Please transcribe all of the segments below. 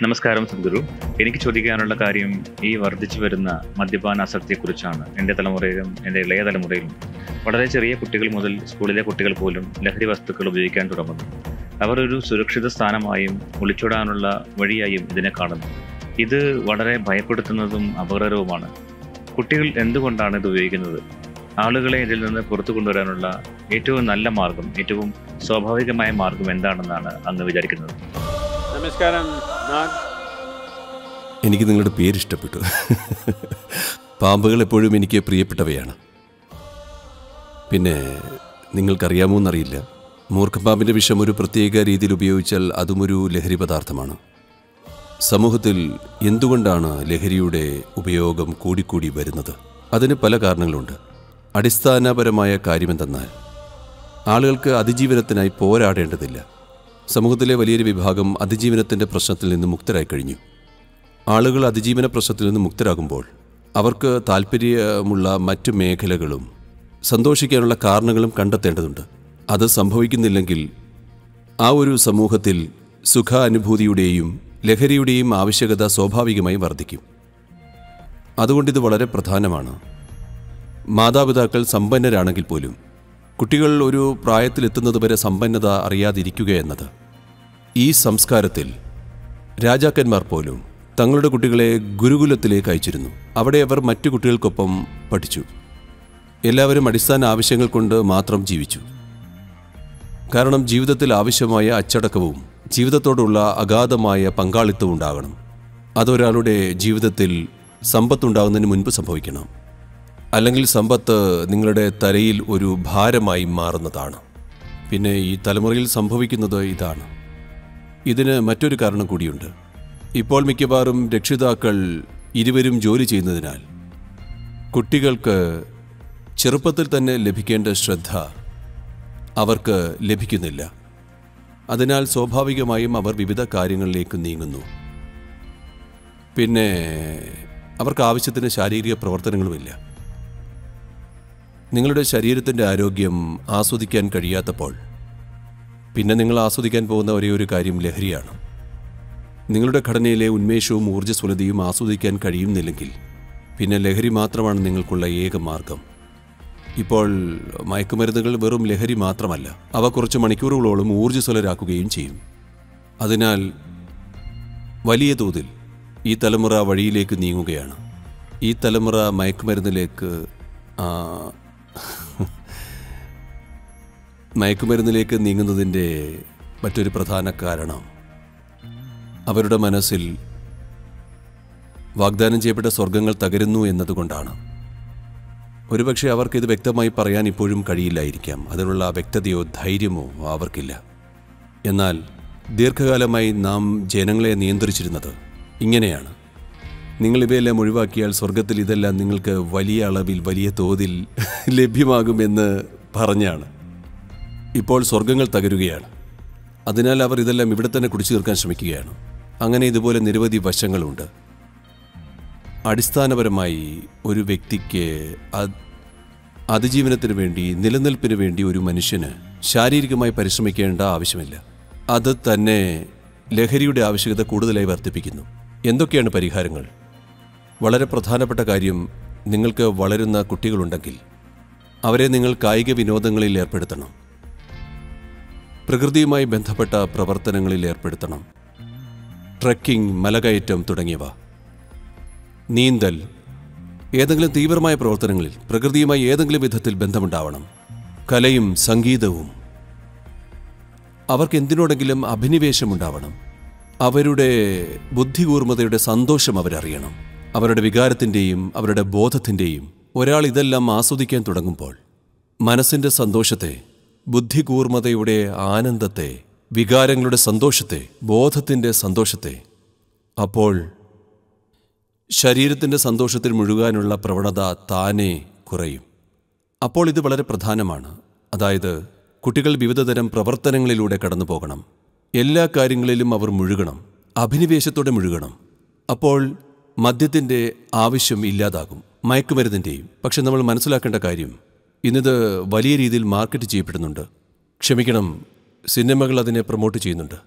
നമസ്കാരം സദ്ഗുരു എനിക്ക് ചോദിക്കാനുള്ള കാര്യം ഈ വർദ്ധിച്ചു വരുന്ന മദ്യപാന ആസക്തിയെക്കുറിച്ചാണ് എൻ്റെ തലമുറയിലും എൻ്റെ ഇളയ തലമുറയിലും വളരെ ചെറിയ കുട്ടികൾ മുതൽ സ്കൂളിലെ കുട്ടികൾ പോലും ലഹരി വസ്തുക്കൾ ഉപയോഗിക്കാൻ തുടങ്ങുന്നു അവർ ഒരു സുരക്ഷിത സ്ഥാനമായും ഒളിച്ചോടാനുള്ള വഴിയായും ഇതിനെ കാണുന്നു ഇത് വളരെ ഭയപ്പെടുത്തുന്നതും അപകടകരവുമാണ് കുട്ടികൾ എന്തുകൊണ്ടാണ് ഇത് ഉപയോഗിക്കുന്നത് ആളുകളെ ഇതിൽ നിന്ന് പുറത്തു കൊണ്ടുവരാനുള്ള ഏറ്റവും നല്ല മാർഗം ഏറ്റവും സ്വാഭാവികമായ മാർഗം എന്താണെന്നാണ് അങ്ങ് വിചാരിക്കുന്നത് നമസ്കാരം നാഗ് എനിക്ക് നിങ്ങളുടെ പേര് ഇഷ്ടപ്പെട്ടു പാമ്പുകൾ എപ്പോഴും എനിക്ക് പ്രിയപ്പെട്ടവയാണ് പിന്നെ നിങ്ങൾക്കറിയാമോ എന്നറിയില്ല മൂർഖപ്പാമ്പിൻ്റെ വിഷം ഒരു പ്രത്യേക രീതിയിൽ ഉപയോഗിച്ചാൽ അതും ഒരു ലഹരി പദാർത്ഥമാണ് സമൂഹത്തിൽ എന്തുകൊണ്ടാണ് ലഹരിയുടെ ഉപയോഗം കൂടിക്കൂടി വരുന്നത് അതിന് പല കാരണങ്ങളുണ്ട് അടിസ്ഥാനപരമായ കാര്യമെന്തെന്നാൽ ആളുകൾക്ക് അതിജീവനത്തിനായി പോരാടേണ്ടതില്ല സമൂഹത്തിലെ വലിയൊരു വിഭാഗം അതിജീവനത്തിൻ്റെ പ്രശ്നത്തിൽ നിന്ന് മുക്തരായി കഴിഞ്ഞു ആളുകൾ അതിജീവന പ്രശ്നത്തിൽ നിന്ന് മുക്തരാകുമ്പോൾ അവർക്ക് താല്പര്യമുള്ള മറ്റു മേഖലകളും സന്തോഷിക്കാനുള്ള കാരണങ്ങളും കണ്ടെത്തേണ്ടതുണ്ട് അത് സംഭവിക്കുന്നില്ലെങ്കിൽ ആ ഒരു സമൂഹത്തിൽ സുഖാനുഭൂതിയുടെയും ലഹരിയുടെയും ആവശ്യകത സ്വാഭാവികമായി വർദ്ധിക്കും അതുകൊണ്ടിത് വളരെ പ്രധാനമാണ് മാതാപിതാക്കൾ സമ്പന്നരാണെങ്കിൽ പോലും കുട്ടികൾ ഒരു പ്രായത്തിലെത്തുന്നതുവരെ സമ്പന്നത അറിയാതിരിക്കുക എന്നത് ഈ സംസ്കാരത്തിൽ രാജാക്കന്മാർ പോലും തങ്ങളുടെ കുട്ടികളെ ഗുരുകുലത്തിലേക്ക് അയച്ചിരുന്നു അവിടെ അവർ മറ്റു കുട്ടികൾക്കൊപ്പം പഠിച്ചു എല്ലാവരും അടിസ്ഥാന ആവശ്യങ്ങൾ കൊണ്ട് മാത്രം ജീവിച്ചു കാരണം ജീവിതത്തിൽ ആവശ്യമായ അച്ചടക്കവും ജീവിതത്തോടുള്ള അഗാധമായ പങ്കാളിത്തവും ഉണ്ടാകണം അതൊരാളുടെ ജീവിതത്തിൽ സമ്പത്തുണ്ടാകുന്നതിന് മുൻപ് സംഭവിക്കണം അല്ലെങ്കിൽ സമ്പത്ത് നിങ്ങളുടെ തലയിൽ ഒരു ഭാരമായി മാറുന്നതാണ് പിന്നെ ഈ തലമുറയിൽ സംഭവിക്കുന്നത് ഇതാണ് ഇതിന് മറ്റൊരു കാരണം കൂടിയുണ്ട് ഇപ്പോൾ മിക്കവാറും രക്ഷിതാക്കൾ ഇരുവരും ജോലി ചെയ്യുന്നതിനാൽ കുട്ടികൾക്ക് ചെറുപ്പത്തിൽ തന്നെ ലഭിക്കേണ്ട ശ്രദ്ധ അവർക്ക് ലഭിക്കുന്നില്ല അതിനാൽ സ്വാഭാവികമായും അവർ വിവിധ കാര്യങ്ങളിലേക്ക് നീങ്ങുന്നു പിന്നെ അവർക്ക് ആവശ്യത്തിന് ശാരീരിക പ്രവർത്തനങ്ങളുമില്ല നിങ്ങളുടെ ശരീരത്തിൻ്റെ ആരോഗ്യം ആസ്വദിക്കാൻ കഴിയാത്തപ്പോൾ പിന്നെ നിങ്ങൾ ആസ്വദിക്കാൻ പോകുന്ന ഒരേ ഒരു കാര്യം ലഹരിയാണ് നിങ്ങളുടെ ഘടനയിലെ ഉന്മേഷവും ഊർജ്ജസ്വലതയും ആസ്വദിക്കാൻ കഴിയുന്നില്ലെങ്കിൽ പിന്നെ ലഹരി മാത്രമാണ് നിങ്ങൾക്കുള്ള ഏക മാർഗം ഇപ്പോൾ മയക്കുമരുന്നുകൾ വെറും ലഹരി മാത്രമല്ല അവ കുറച്ച് മണിക്കൂറുകളോളം ഊർജ്ജസ്വലരാക്കുകയും ചെയ്യും അതിനാൽ വലിയ തോതിൽ ഈ തലമുറ വഴിയിലേക്ക് നീങ്ങുകയാണ് ഈ തലമുറ മയക്കുമരുന്നിലേക്ക് ആ, മയക്കുമരുന്നിലേക്ക് നീങ്ങുന്നതിൻ്റെ മറ്റൊരു പ്രധാന കാരണം അവരുടെ മനസ്സിൽ വാഗ്ദാനം ചെയ്യപ്പെട്ട സ്വർഗങ്ങൾ തകരുന്നു എന്നതുകൊണ്ടാണ് ഒരുപക്ഷെ അവർക്കിത് വ്യക്തമായി പറയാൻ ഇപ്പോഴും കഴിയില്ലായിരിക്കാം അതിനുള്ള വ്യക്തതയോ ധൈര്യമോ അവർക്കില്ല എന്നാൽ ദീർഘകാലമായി നാം ജനങ്ങളെ നിയന്ത്രിച്ചിരുന്നത് ഇങ്ങനെയാണ് നിങ്ങൾ ഇവയെല്ലാം ഒഴിവാക്കിയാൽ സ്വർഗത്തിൽ ഇതെല്ലാം നിങ്ങൾക്ക് വലിയ അളവിൽ വലിയ തോതിൽ ലഭ്യമാകുമെന്ന് പറഞ്ഞാണ് ഇപ്പോൾ സ്വർഗങ്ങൾ തകരുകയാണ് അതിനാൽ അവർ ഇതെല്ലാം ഇവിടെ തന്നെ കുടിച്ചു തീർക്കാൻ ശ്രമിക്കുകയാണ് അങ്ങനെ ഇതുപോലെ നിരവധി വശങ്ങളുണ്ട് അടിസ്ഥാനപരമായി ഒരു വ്യക്തിക്ക് അത് അതിജീവനത്തിന് വേണ്ടി നിലനിൽപ്പിന് വേണ്ടി ഒരു മനുഷ്യന് ശാരീരികമായി പരിശ്രമിക്കേണ്ട ആവശ്യമില്ല അത് തന്നെ ലഹരിയുടെ ആവശ്യകത കൂടുതലായി വർദ്ധിപ്പിക്കുന്നു എന്തൊക്കെയാണ് പരിഹാരങ്ങൾ വളരെ പ്രധാനപ്പെട്ട കാര്യം നിങ്ങൾക്ക് വളരുന്ന കുട്ടികളുണ്ടെങ്കിൽ അവരെ നിങ്ങൾ കായിക വിനോദങ്ങളിൽ ഏർപ്പെടുത്തണം പ്രകൃതിയുമായി ബന്ധപ്പെട്ട പ്രവർത്തനങ്ങളിൽ ഏർപ്പെടുത്തണം ട്രക്കിംഗ് മലകയറ്റം തുടങ്ങിയവ നീന്തൽ ഏതെങ്കിലും തീവ്രമായ പ്രവർത്തനങ്ങളിൽ പ്രകൃതിയുമായി ഏതെങ്കിലും വിധത്തിൽ ബന്ധമുണ്ടാവണം കലയും സംഗീതവും അവർക്ക് എന്തിനോടെങ്കിലും അഭിനിവേശമുണ്ടാവണം അവരുടെ ബുദ്ധികൂർമ്മതയുടെ സന്തോഷം അവരറിയണം അവരുടെ വികാരത്തിൻ്റെയും അവരുടെ ബോധത്തിൻ്റെയും ഒരാൾ ഇതെല്ലാം ആസ്വദിക്കാൻ തുടങ്ങുമ്പോൾ മനസ്സിൻ്റെ സന്തോഷത്തെ ബുദ്ധികൂർമ്മതയുടെ ആനന്ദത്തെ വികാരങ്ങളുടെ സന്തോഷത്തെ ബോധത്തിൻ്റെ സന്തോഷത്തെ അപ്പോൾ ശരീരത്തിൻ്റെ സന്തോഷത്തിൽ മുഴുകാനുള്ള പ്രവണത താനെ കുറയും അപ്പോൾ ഇത് വളരെ പ്രധാനമാണ് അതായത് കുട്ടികൾ വിവിധതരം പ്രവർത്തനങ്ങളിലൂടെ കടന്നു പോകണം എല്ലാ കാര്യങ്ങളിലും അവർ മുഴുകണം അഭിനിവേശത്തോടെ മുഴുകണം അപ്പോൾ മദ്യത്തിൻ്റെ ആവശ്യം ഇല്ലാതാകും മയക്കുമരുന്നിൻ്റെയും പക്ഷെ നമ്മൾ മനസ്സിലാക്കേണ്ട കാര്യം ഇന്നിത് വലിയ രീതിയിൽ മാർക്കറ്റ് ചെയ്യപ്പെടുന്നുണ്ട് ക്ഷമിക്കണം സിനിമകൾ അതിനെ പ്രൊമോട്ട് ചെയ്യുന്നുണ്ട്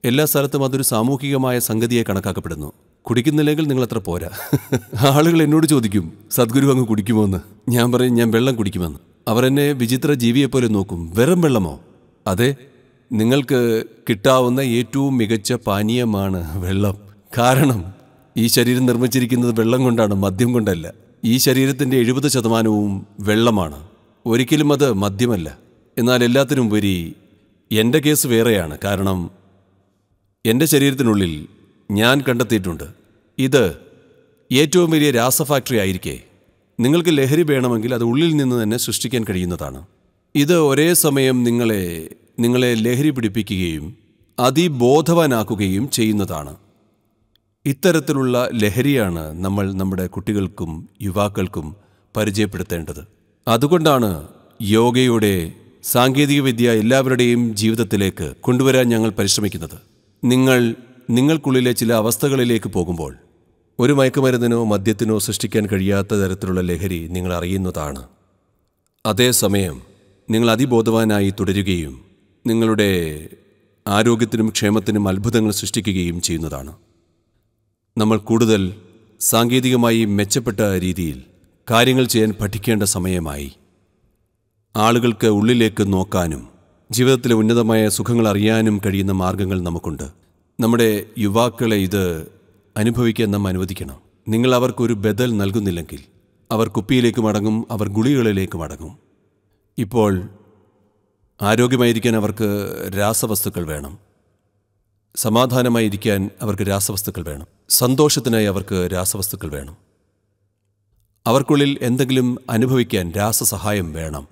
എല്ലാ സ്ഥലത്തും അതൊരു സാമൂഹികമായ സംഗതിയെ കണക്കാക്കപ്പെടുന്നു കുടിക്കുന്നില്ലെങ്കിൽ നിങ്ങൾ അത്ര പോരാ ആളുകൾ എന്നോട് ചോദിക്കും സദ്ഗുരു അങ്ങ് കുടിക്കുമോ എന്ന് ഞാൻ പറയും ഞാൻ വെള്ളം കുടിക്കുമെന്ന് അവർ എന്നെ വിചിത്ര ജീവിയെപ്പോലെ നോക്കും വെറും വെള്ളമോ അതെ നിങ്ങൾക്ക് കിട്ടാവുന്ന ഏറ്റവും മികച്ച പാനീയമാണ് വെള്ളം കാരണം ഈ ശരീരം നിർമ്മിച്ചിരിക്കുന്നത് വെള്ളം കൊണ്ടാണ് മദ്യം കൊണ്ടല്ല ഈ ശരീരത്തിൻ്റെ എഴുപത് ശതമാനവും വെള്ളമാണ് ഒരിക്കലും അത് മദ്യമല്ല എന്നാൽ എല്ലാത്തിനും ഉപരി എൻ്റെ കേസ് വേറെയാണ് കാരണം എൻ്റെ ശരീരത്തിനുള്ളിൽ ഞാൻ കണ്ടെത്തിയിട്ടുണ്ട് ഇത് ഏറ്റവും വലിയ രാസ ഫാക്ടറി ആയിരിക്കെ നിങ്ങൾക്ക് ലഹരി വേണമെങ്കിൽ അത് ഉള്ളിൽ നിന്ന് തന്നെ സൃഷ്ടിക്കാൻ കഴിയുന്നതാണ് ഇത് ഒരേ സമയം നിങ്ങളെ നിങ്ങളെ ലഹരി പിടിപ്പിക്കുകയും അതിബോധവാനാക്കുകയും ചെയ്യുന്നതാണ് ഇത്തരത്തിലുള്ള ലഹരിയാണ് നമ്മൾ നമ്മുടെ കുട്ടികൾക്കും യുവാക്കൾക്കും പരിചയപ്പെടുത്തേണ്ടത് അതുകൊണ്ടാണ് യോഗയുടെ സാങ്കേതികവിദ്യ എല്ലാവരുടെയും ജീവിതത്തിലേക്ക് കൊണ്ടുവരാൻ ഞങ്ങൾ പരിശ്രമിക്കുന്നത് നിങ്ങൾ നിങ്ങൾക്കുള്ളിലെ ചില അവസ്ഥകളിലേക്ക് പോകുമ്പോൾ ഒരു മയക്കുമരുന്നിനോ മദ്യത്തിനോ സൃഷ്ടിക്കാൻ കഴിയാത്ത തരത്തിലുള്ള ലഹരി നിങ്ങൾ അറിയുന്നതാണ് അതേസമയം നിങ്ങൾ അതിബോധവാനായി തുടരുകയും നിങ്ങളുടെ ആരോഗ്യത്തിനും ക്ഷേമത്തിനും അത്ഭുതങ്ങൾ സൃഷ്ടിക്കുകയും ചെയ്യുന്നതാണ് നമ്മൾ കൂടുതൽ സാങ്കേതികമായി മെച്ചപ്പെട്ട രീതിയിൽ കാര്യങ്ങൾ ചെയ്യാൻ പഠിക്കേണ്ട സമയമായി ആളുകൾക്ക് ഉള്ളിലേക്ക് നോക്കാനും ജീവിതത്തിലെ ഉന്നതമായ സുഖങ്ങൾ അറിയാനും കഴിയുന്ന മാർഗങ്ങൾ നമുക്കുണ്ട് നമ്മുടെ യുവാക്കളെ ഇത് അനുഭവിക്കാൻ നാം അനുവദിക്കണം നിങ്ങൾ അവർക്കൊരു ബദൽ നൽകുന്നില്ലെങ്കിൽ അവർ കുപ്പിയിലേക്ക് മടങ്ങും അവർ ഗുളികളിലേക്ക് മടങ്ങും ഇപ്പോൾ ആരോഗ്യമായിരിക്കാൻ അവർക്ക് രാസവസ്തുക്കൾ വേണം സമാധാനമായിരിക്കാൻ അവർക്ക് രാസവസ്തുക്കൾ വേണം സന്തോഷത്തിനായി അവർക്ക് രാസവസ്തുക്കൾ വേണം അവർക്കുള്ളിൽ എന്തെങ്കിലും അനുഭവിക്കാൻ രാസസഹായം വേണം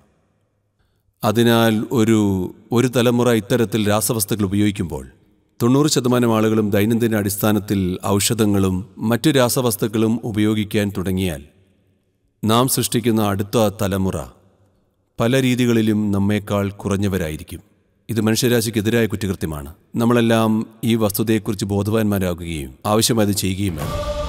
അതിനാൽ ഒരു ഒരു തലമുറ ഇത്തരത്തിൽ രാസവസ്തുക്കൾ ഉപയോഗിക്കുമ്പോൾ തൊണ്ണൂറ് ശതമാനം ആളുകളും ദൈനംദിന അടിസ്ഥാനത്തിൽ ഔഷധങ്ങളും മറ്റു രാസവസ്തുക്കളും ഉപയോഗിക്കാൻ തുടങ്ങിയാൽ നാം സൃഷ്ടിക്കുന്ന അടുത്ത തലമുറ പല രീതികളിലും നമ്മേക്കാൾ കുറഞ്ഞവരായിരിക്കും ഇത് മനുഷ്യരാശിക്കെതിരായ കുറ്റകൃത്യമാണ് നമ്മളെല്ലാം ഈ വസ്തുതയെക്കുറിച്ച് ബോധവാന്മാരാകുകയും ആവശ്യമായത് ചെയ്യുകയും വേണം